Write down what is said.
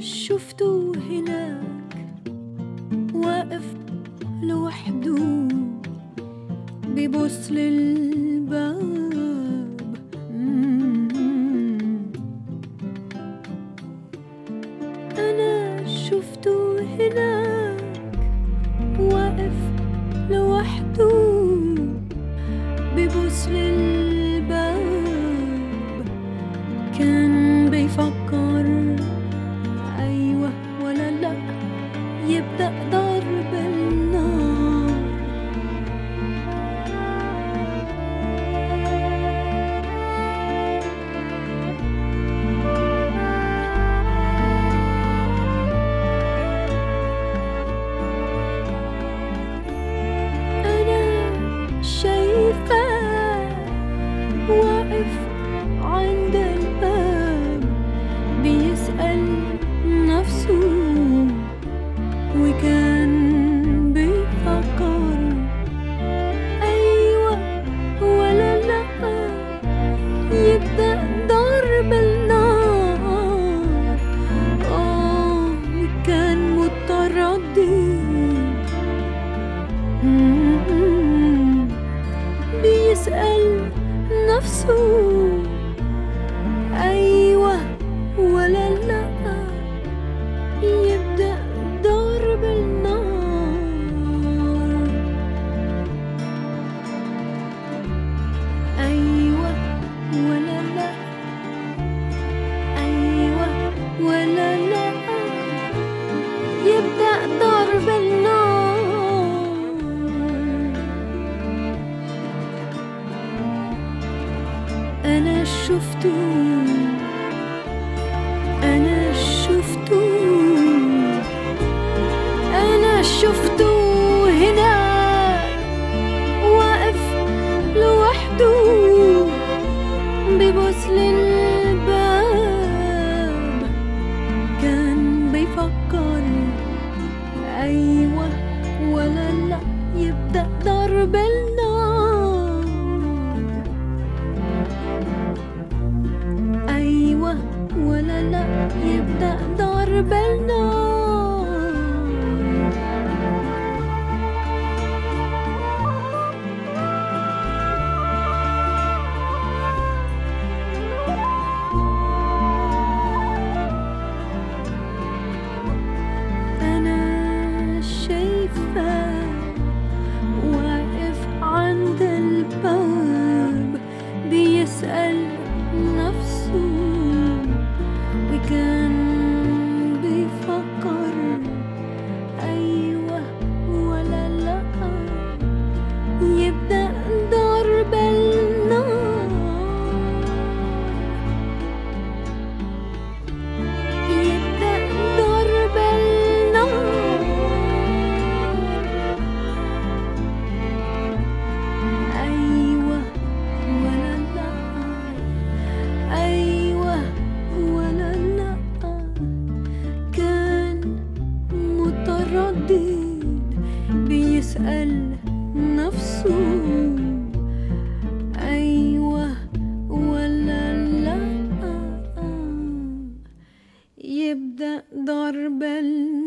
شفته هناك واقف لوحده بيبص للباب مم. أنا شفته هناك واقف لوحده بيبص للباب كان بيفكر أيوة ولا لأ يبدأ ضرب النار أنا شايفاه واقف عند الباب بيسأل نفسه وكان بيفكر أيوة ولا لأ يبدأ ضرب النار آه كان متردد م-م. بيسأل نفسه أيوة ولا لأ يبدأ ضرب النار أيوة ولا لأ أيوة ولا لأ يبدأ ضرب النار أنا شفته أنا شفته أنا شفته هناك واقف لوحده بيبص للباب كان بيفكر أيوة ولا لأ يبدأ ضرب النار أيوة ولا لأ يبدأ ضرب النار أنا شايفة واقف عند الباب بيسأل نفسه وكان بيفكر أيوة ولا لأ يبدأ ضرب النار يبدأ ضرب النار أيوة ولا لأ أيوة ولا لأ كان متردد بيسأل نفسه أيوة ولا لأ يبدأ ضرب النار